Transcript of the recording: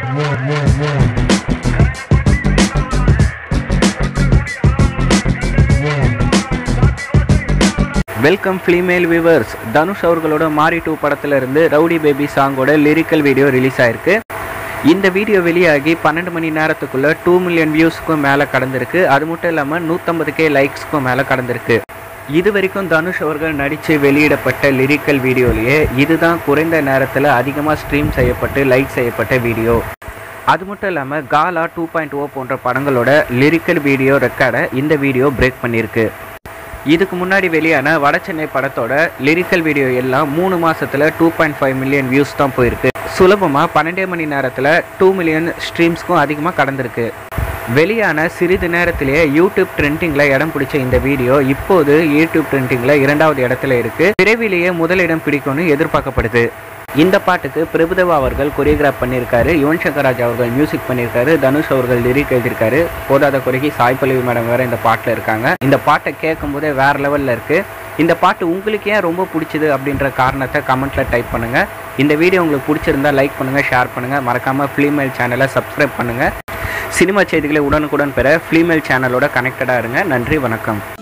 welcome female viewers Dhanush அவர்களோட மாரி two படத்துல இருந்து ரவுடி பேபி சாங்கோட லிரிக்கல் வீடியோ ரிலீஸ் ஆயிருக்கு இந்த வீடியோ வெளியாகி பன்னெண்டு மணி நேரத்துக்குள்ள டூ மில்லியன் வியூஸ்க்கும் மேலே கடந்திருக்கு அது மட்டும் இல்லாமல் நூற்றம்பது கே லைக்ஸ்க்கும் மேலே கடந்திருக்கு இது வரைக்கும் தனுஷ் அவர்கள் நடித்து வெளியிடப்பட்ட லிரிக்கல் வீடியோலேயே இதுதான் குறைந்த நேரத்தில் அதிகமாக ஸ்ட்ரீம் செய்யப்பட்டு லைக் செய்யப்பட்ட வீடியோ அது மட்டும் இல்லாமல் காலா டூ பாயிண்ட் ஓ போன்ற படங்களோட லிரிக்கல் வீடியோ ரெக்கார்டை இந்த வீடியோ பிரேக் பண்ணியிருக்கு இதுக்கு முன்னாடி வெளியான வடசென்னை படத்தோட லிரிக்கல் வீடியோ எல்லாம் மூணு மாசத்துல two point five million views தான் போயிருக்கு சுலபமா பன்னெண்டே மணி நேரத்துல டூ மில்லியன் ஸ்ட்ரீம்ஸ்க்கும் அதிகமாக கடந்திருக்கு வெளியான சிறிது நேரத்திலேயே யூடியூப் ட்ரெண்டிங்ல இடம் பிடிச்ச இந்த வீடியோ இப்போது யூடியூப் ட்ரெண்டிங்ல இரண்டாவது இடத்துல இருக்கு விரைவிலேயே முதலிடம் பிடிக்கும்னு எதிர்பார்க்கப்படுது இந்த பாட்டுக்கு பிரபுதேவா அவர்கள் கொரியோகிராஃப் பண்ணியிருக்காரு யுவன் சங்கர் ராஜா அவர்கள் மியூசிக் பண்ணியிருக்காரு தனுஷ் அவர்கள் லிரிக் எழுதியிருக்காரு போதாத குறைக்கு சாய் பல்லவி மேடம் வேற இந்த பாட்டில் இருக்காங்க இந்த பாட்டை கேட்கும் போதே வேற லெவலில் இருக்கு இந்த பாட்டு உங்களுக்கு ஏன் ரொம்ப பிடிச்சது அப்படின்ற காரணத்தை கமெண்ட்ல டைப் பண்ணுங்க இந்த வீடியோ உங்களுக்கு பிடிச்சிருந்தா லைக் பண்ணுங்க ஷேர் பண்ணுங்க மறக்காம ஃபிலிமெயில் சேனலை சப்ஸ்கிரைப் பண்ணுங்க சினிமா செய்திகளை உடனுக்குடன் பெற ஃபிலிமெயில் சேனலோட கனெக்டடாக இருங்க நன்றி வணக்கம்